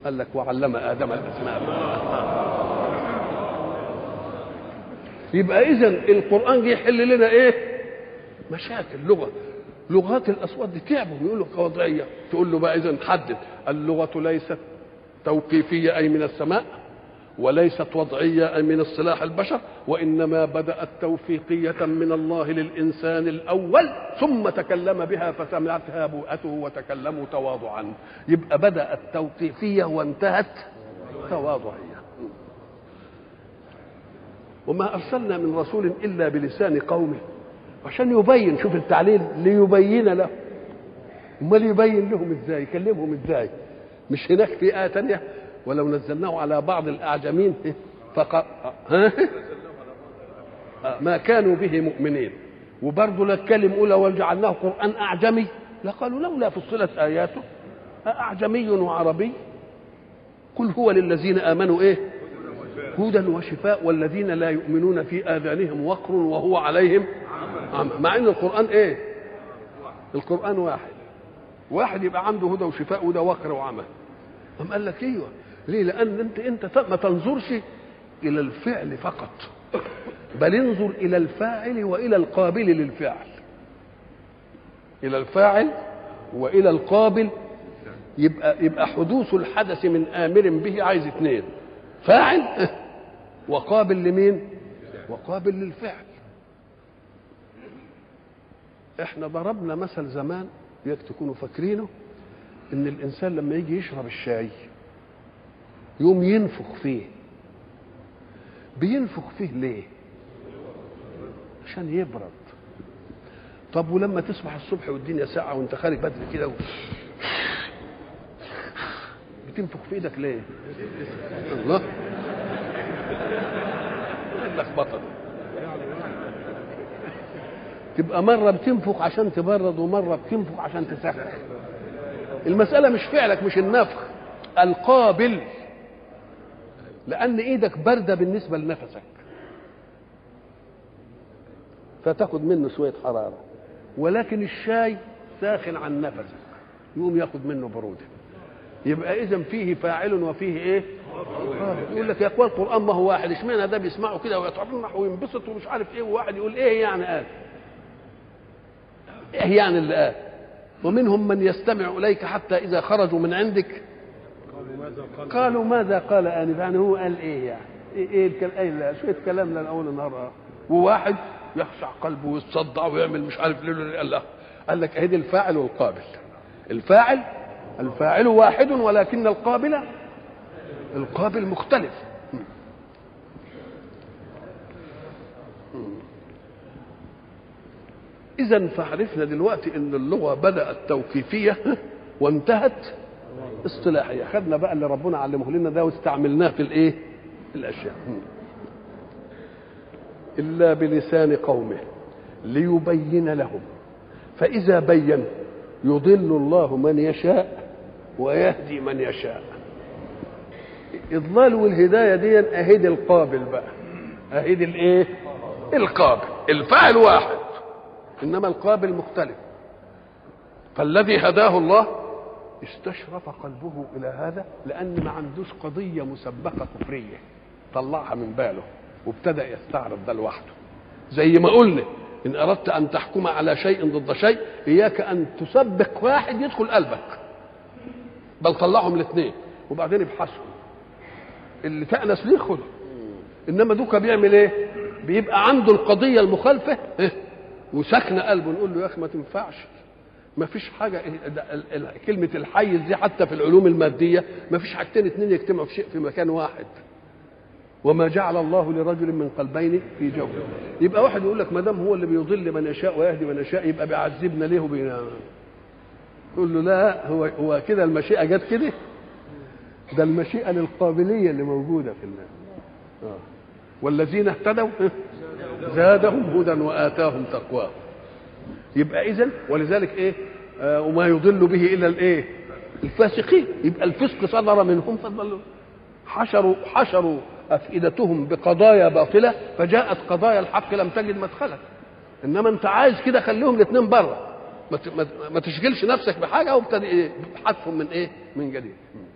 قال لك وعلم ادم الاسماء يبقى اذا القران جه يحل لنا ايه مشاكل لغه لغات الاصوات دي تعبوا بيقولوا وضعيه تقول له بقى اذا حدد اللغه ليست توقيفيه اي من السماء وليست وضعيه اي من اصطلاح البشر وانما بدات توفيقيه من الله للانسان الاول ثم تكلم بها فسمعتها بوءته وتكلموا تواضعا يبقى بدات توقيفيه وانتهت تواضعيه وما ارسلنا من رسول الا بلسان قومه عشان يبين شوف التعليل ليبين له امال يبين لهم ازاي يكلمهم ازاي مش هناك في ايه ثانيه ولو نزلناه على بعض الاعجمين فق... ها؟ ما كانوا به مؤمنين وبرضه لا الكلم اولى وجعلناه قران اعجمي لقالوا لولا فصلت اياته اعجمي وعربي قل هو للذين امنوا ايه هدى وشفاء والذين لا يؤمنون في اذانهم وقر وهو عليهم عمى مع ان القران ايه القران واحد واحد يبقى عنده هدى وشفاء وده وقر وعمى أم قال لك ايوه ليه لان انت انت ما تنظرش الى الفعل فقط بل انظر الى الفاعل والى القابل للفعل الى الفاعل والى القابل يبقى يبقى حدوث الحدث من امر به عايز اثنين فاعل وقابل لمين وقابل للفعل احنا ضربنا مثل زمان ياك تكونوا فاكرينه ان الانسان لما يجي يشرب الشاي يوم ينفخ فيه بينفخ فيه ليه عشان يبرد طب ولما تصبح الصبح والدنيا ساعة وانت خارج بدري كده و... بتنفخ في ايدك ليه الله لخبطه تبقى مرة بتنفخ عشان تبرد ومرة بتنفخ عشان تسخن المسألة مش فعلك مش النفخ القابل لأن إيدك باردة بالنسبة لنفسك فتاخد منه شوية حرارة ولكن الشاي ساخن عن نفسك يقوم ياخد منه برودة يبقى إذا فيه فاعل وفيه إيه؟ قابل يقول لك يا إخوان القرآن ما هو واحد اشمعنى ده بيسمعه كده ويترنح وينبسط ومش عارف إيه وواحد يقول إيه يعني قال إيه يعني اللي قال ومنهم من يستمع اليك حتى اذا خرجوا من عندك قالوا ماذا قال انف يعني هو قال ايه يعني ايه, إيه الكلام ايه شويه كلام لنا اول النهار وواحد يخشع قلبه ويتصدع ويعمل مش عارف ليه قال له قال لك اهدي الفاعل والقابل الفاعل الفاعل واحد ولكن القابل القابل مختلف اذا فعرفنا دلوقتي ان اللغه بدات توقيفيه وانتهت اصطلاحيه خدنا بقى اللي ربنا علمه لنا ده واستعملناه في الايه الاشياء الا بلسان قومه ليبين لهم فاذا بين يضل الله من يشاء ويهدي من يشاء اضلال والهدايه دي اهيد القابل بقى اهيد الايه القابل الفاعل واحد انما القابل مختلف فالذي هداه الله استشرف قلبه الى هذا لان ما عندوش قضيه مسبقه كفريه طلعها من باله وابتدا يستعرض ده لوحده زي ما قلنا ان اردت ان تحكم على شيء ضد شيء اياك ان تسبق واحد يدخل قلبك بل طلعهم الاثنين وبعدين ابحثهم اللي تأنس ليه خده انما دوكا بيعمل ايه بيبقى عنده القضيه المخالفه إيه؟ وسكن قلبه نقول له يا اخي ما تنفعش ما فيش حاجه كلمه الحيز دي حتى في العلوم الماديه ما فيش حاجتين اتنين يجتمعوا في شيء في مكان واحد وما جعل الله لرجل من قلبين في جوفه يبقى واحد يقول لك ما دام هو اللي بيضل من يشاء ويهدي من يشاء يبقى بيعذبنا ليه وبينا تقول له لا هو هو كده المشيئه جت كده ده المشيئه للقابليه اللي موجوده في الناس آه. والذين اهتدوا زادهم هدى واتاهم تقواهم يبقى اذا ولذلك ايه آه وما يضل به الا الايه الفاسقين يبقى الفسق صدر منهم فضلوا حشروا حشروا افئدتهم بقضايا باطله فجاءت قضايا الحق لم تجد مدخلا انما انت عايز كده خليهم الاثنين بره ما تشغلش نفسك بحاجه وابتدي ايه حذفهم من ايه من جديد